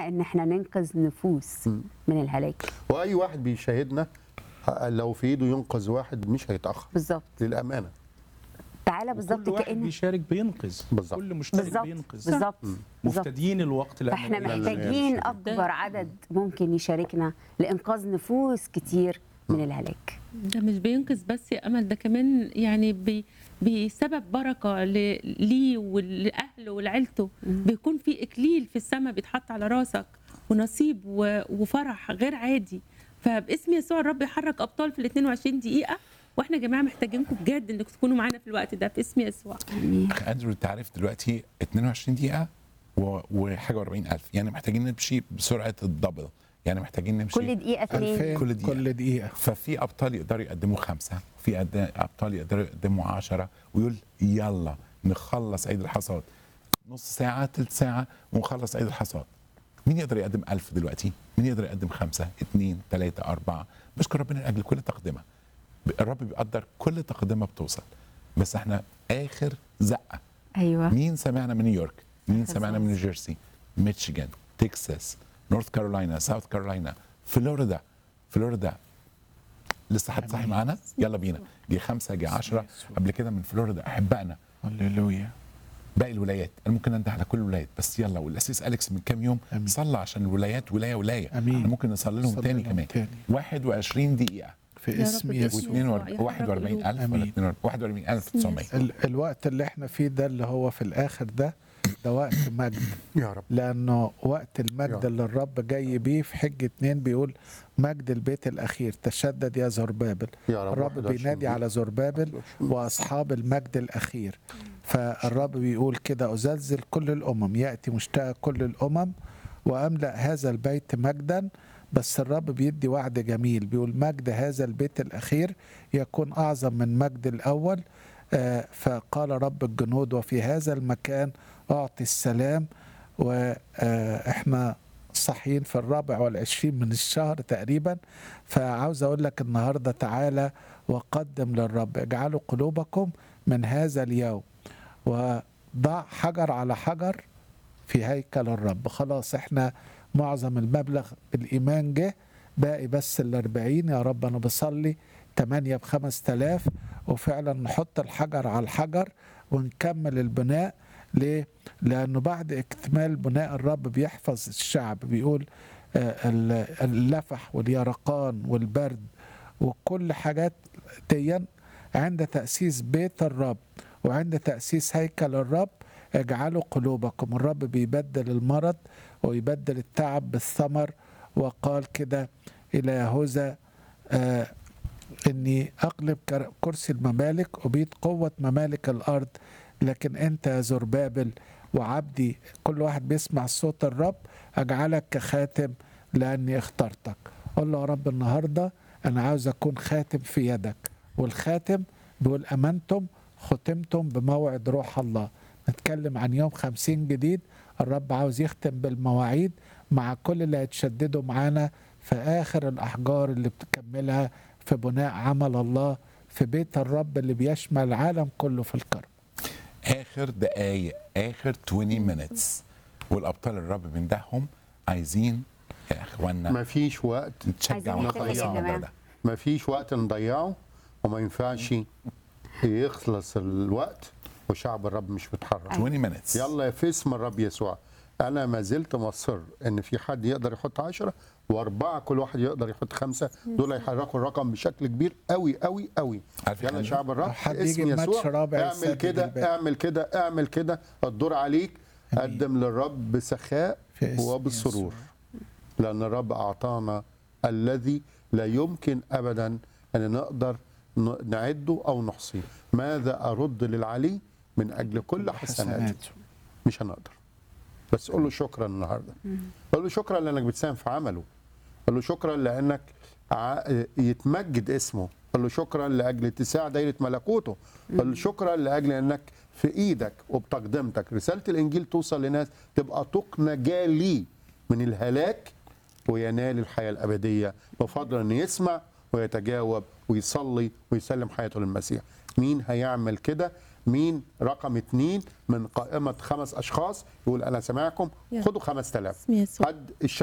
معانا ان احنا ننقذ نفوس من الهلاك واي واحد بيشاهدنا ه- لو في ايده ينقذ واحد مش هيتاخر بالظبط للامانه تعالى كل بالظبط واحد كأن بيشارك بينقذ بالظبط. كل مشترك بالظبط بينقذ بالظبط بالظبط مفتدين الوقت لأن فاحنا الإله محتاجين يشارك. اكبر عدد ممكن يشاركنا لانقاذ نفوس كتير من الهلاك ده مش بينقذ بس يا امل ده كمان يعني بي بسبب بركه ل- ليه ولاهله ولعيلته بيكون في اكليل في السماء بيتحط على راسك ونصيب و- وفرح غير عادي فباسم يسوع الرب يحرك ابطال في ال 22 دقيقه واحنا يا جماعه محتاجينكم بجد انكم تكونوا معانا في الوقت ده باسم يسوع اخ اندرو انت عارف دلوقتي 22 دقيقه و- وحاجه و40000 يعني محتاجين نمشي بسرعه الدبل يعني محتاجين نمشي كل دقيقه اتنين 2000 كل دقيقة. كل دقيقة ففي ابطال يقدروا يقدموا خمسه في أد- ابطال يقدروا يقدموا عشرة ويقول يلا نخلص عيد الحصاد نص ساعه ثلث ساعه ونخلص عيد الحصاد مين يقدر يقدم ألف دلوقتي؟ مين يقدر يقدم خمسة؟ اثنين، ثلاثة، أربعة؟ بشكر ربنا لأجل كل تقدمة. الرب بيقدر كل تقدمة بتوصل. بس احنا آخر زقة. ايوه مين سمعنا من نيويورك؟ مين آخر سمعنا من نيوجيرسي؟ ميشيغان، تكساس، نورث كارولاينا، ساوث كارولاينا، فلوريدا، فلوريدا لسه حد صاحي معانا؟ يلا بينا جه خمسة جه عشرة قبل كده من فلوريدا أحبائنا هللويا باقي الولايات انا ممكن انده على كل الولايات بس يلا والاسيس اليكس من كام يوم أمين. صلى عشان الولايات ولايه ولايه أمين. احنا ممكن نصلي لهم صلي تاني لهم كمان تاني. 21 دقيقه في يا اسم رب يسوع يسوع. و42 يحرك 41000 ولا أمين. 42 41900 ال- الوقت اللي احنا فيه ده اللي هو في الاخر ده ده وقت مجد يا رب لانه وقت يا المجد رب. اللي الرب جاي بيه في حج اتنين بيقول مجد البيت الاخير تشدد يا زربابل يا رب الرب 21 بينادي على زربابل 21. واصحاب المجد الاخير فالرب بيقول كده ازلزل كل الامم ياتي مشتاق كل الامم واملا هذا البيت مجدا بس الرب بيدي وعد جميل بيقول مجد هذا البيت الاخير يكون اعظم من مجد الاول آه، فقال رب الجنود وفي هذا المكان اعطي السلام واحنا صاحيين في الرابع والعشرين من الشهر تقريبا فعاوز اقول لك النهارده تعالى وقدم للرب اجعلوا قلوبكم من هذا اليوم وضع حجر على حجر في هيكل الرب خلاص احنا معظم المبلغ بالإيمان جه باقي بس الأربعين يا رب أنا بصلي تمانية بخمس تلاف وفعلا نحط الحجر على الحجر ونكمل البناء ليه؟ لأنه بعد اكتمال بناء الرب بيحفظ الشعب بيقول آه، ال- اللفح واليرقان والبرد وكل حاجات دي عند تأسيس بيت الرب وعند تأسيس هيكل الرب اجعلوا قلوبكم الرب بيبدل المرض ويبدل التعب بالثمر وقال كده إلى يهوذا آه إني أقلب كر- كرسي الممالك أبيد قوة ممالك الأرض لكن أنت يا زربابل وعبدي كل واحد بيسمع صوت الرب أجعلك كخاتم لأني اخترتك قل له يا رب النهاردة أنا عاوز أكون خاتم في يدك والخاتم بيقول أمنتم ختمتم بموعد روح الله نتكلم عن يوم خمسين جديد الرب عاوز يختم بالمواعيد مع كل اللي هيتشددوا معانا في آخر الأحجار اللي بتكملها في بناء عمل الله في بيت الرب اللي بيشمل العالم كله في الكرم اخر دقايق اخر 20 minutes والابطال الرب بندهم عايزين يا اخوانا ما فيش وقت نتشجع عايزين ونخلص نختم يا الموضوع جماعة. ده ما فيش وقت نضيعه وما ينفعش يخلص الوقت وشعب الرب مش متحرك 20 minutes يلا في اسم الرب يسوع انا ما زلت مصر ان في حد يقدر يحط عشرة واربعه كل واحد يقدر يحط خمسه دول هيحركوا الرقم بشكل كبير قوي قوي قوي عارف يا يلا فندم؟ شعب الرب حد اسم يجي الماتش يسوع رابع اعمل يسدد كده الباقي. اعمل كده اعمل كده الدور عليك قدم للرب بسخاء في اسم وبالسرور لأن الرب أعطانا الذي لا يمكن أبدا أن نقدر ن- نعده أو نحصيه ماذا أرد للعلي من أجل كل حسناته مش هنقدر بس قول له شكرا النهارده قول له شكرا لانك بتساهم في عمله قول له شكرا لانك ع- يتمجد اسمه قول له شكرا لاجل اتساع دايره ملكوته قول له شكرا لاجل انك في ايدك وبتقدمتك رساله الانجيل توصل لناس تبقى طوق نجاه ليه من الهلاك وينال الحياه الابديه بفضل ان يسمع ويتجاوب ويصلي ويسلم حياته للمسيح مين هيعمل كده مين رقم اتنين من قائمه خمس اشخاص يقول انا سامعكم يلا. خدوا 5000 باسم يسوع. قد الشخص